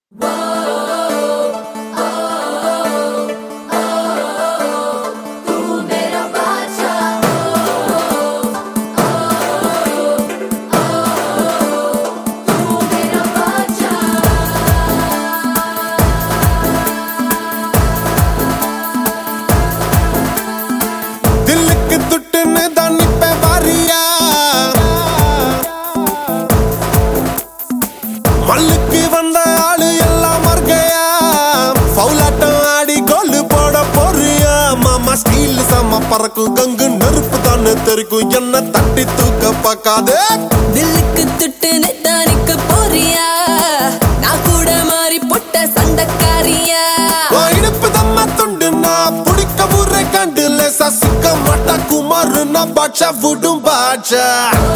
தில்லுக்கு துட்டுன்னு தான் நிப்ப வாரியா மல்லுக்கு வந்த ஆளு எல்லாம் மர்கையா ஃபவுலாட்டம் ஆடி கோலு போட போறியா மாமா ஸ்டீல் சம பறக்கும் கங்கு நெருப்பு தானே தெரிக்கும் என்ன தட்டி தூக்க பார்க்காதே தில்லுக்கு துட்டு நெத்தானிக்க போறியா நான் கூட மாறி பொட்ட சண்டக்காரியா உன் இடுப்பு தம்ம துண்டு நான் புடிக்க ஊரை கண்டு லேசா சிக்க மாட்டா குமாரு நான் பாட்சா விடும் பாட்சா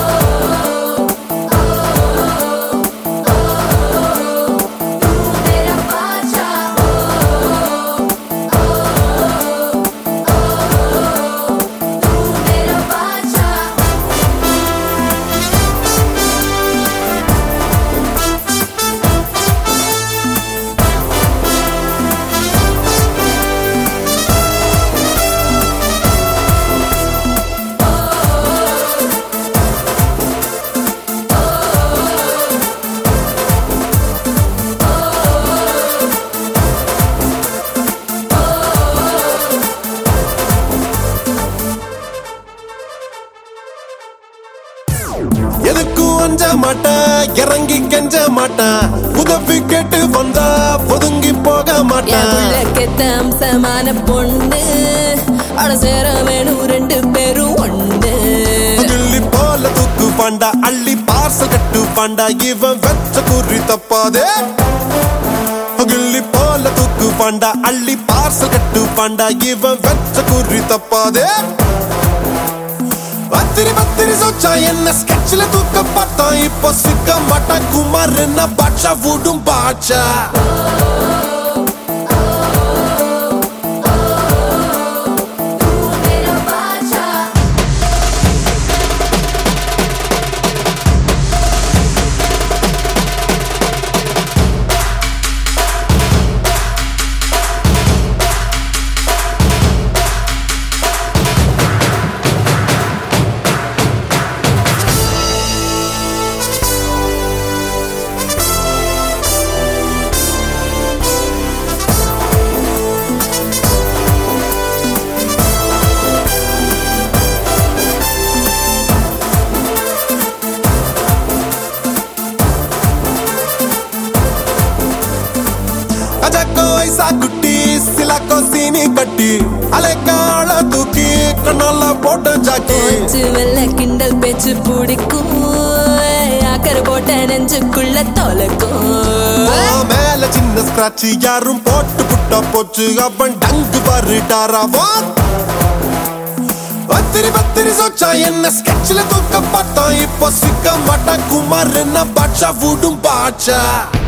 எதுக்கும் அஞ்ச மாட்டேன் இறங்கி கெஞ்ச மாட்டேன் உதவி கேட்டு வந்தா ஒதுங்கி போக என் மாட்டேன் உள்ள கெத்த அம்சமான பொண்ணு அட சேர வேணும் ரெண்டு பேரும் ஒண்ணு கிள்ளி போல தூக்கு பாண்டா அள்ளி பார்சல் கட்டு பாண்டா இவன் வெச்ச குறி தப்பாதே கிள்ளி போல தூக்கு பாண்டா அள்ளி பார்சல் கட்டு பாண்டா இவன் வெச்ச குறி தப்பாதே பத்திரி பத்திரி சொச்சா என்ன ஸ்கெட்ச்ல தூக்க பார்த்தான் இப்போ சிக்க மாட்டான் குமார் என்ன பாட்சா விடும் பாட்சா அஜாக்கோ ஐசா குட்டி சிலாக்கோ சீனி கட்டி அலைக்கால தூக்கி கண்ணால போட்ட ஜாக்கி போச்சு வெள்ள கிண்டல் பேச்சு பிடிக்கும் அக்கறை போட்ட நெஞ்சுக்குள்ள தொலைக்கும் உன் மேல சின்ன ஸ்கிராட்ச் யாரும் போட்டு புட்டா போச்சு அவன் டங்கு பாருடாராவா பத்திரி பத்திரி சொச்சா என்ன ஸ்கெட்ச்ல தூக்க பார்த்தான் இப்போ சிக்க மாட்டான் குமார் என்ன பாட்சா விடும் பாட்சா